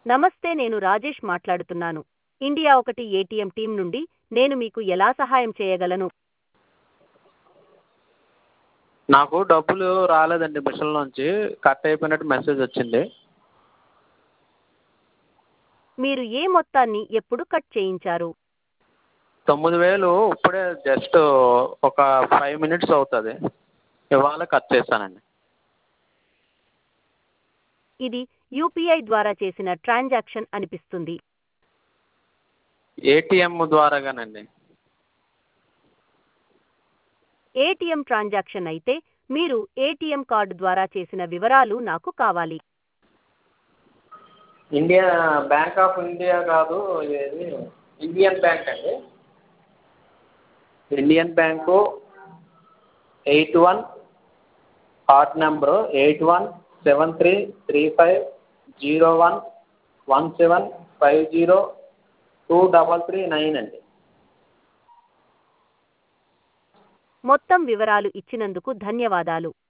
నమస్తే నేను రాజేష్ మాట్లాడుతున్నాను ఇండియా ఒకటి ఏటీఎం టీం నుండి నేను మీకు ఎలా సహాయం చేయగలను నాకు డబ్బులు రాలేదండి మిషన్లోంచి కట్ అయిపోయినట్టు మెసేజ్ వచ్చింది మీరు ఏ మొత్తాన్ని ఎప్పుడు కట్ చేయించారు తొమ్మిది వేలు ఇప్పుడే జస్ట్ ఒక ఫైవ్ మినిట్స్ అవుతుంది ఇవాళ కట్ చేశానండి ఇది యూపీఐ ద్వారా చేసిన ట్రాన్సాక్షన్ అనిపిస్తుంది ఏటీఎం ద్వారాగానండి ఏటీఎం ట్రాన్సాక్షన్ అయితే మీరు ఏటీఎం కార్డు ద్వారా చేసిన వివరాలు నాకు కావాలి ఇండియా బ్యాంక్ ఆఫ్ ఇండియా కాదు ఇది ఇండియన్ బ్యాంక్ అండి Indian bank eight one card number eight one seven three three five zero one one seven five zero two double three nine అండి మొత్తం వివరాలు ఇచ్చినందుకు ధన్యవాదాలు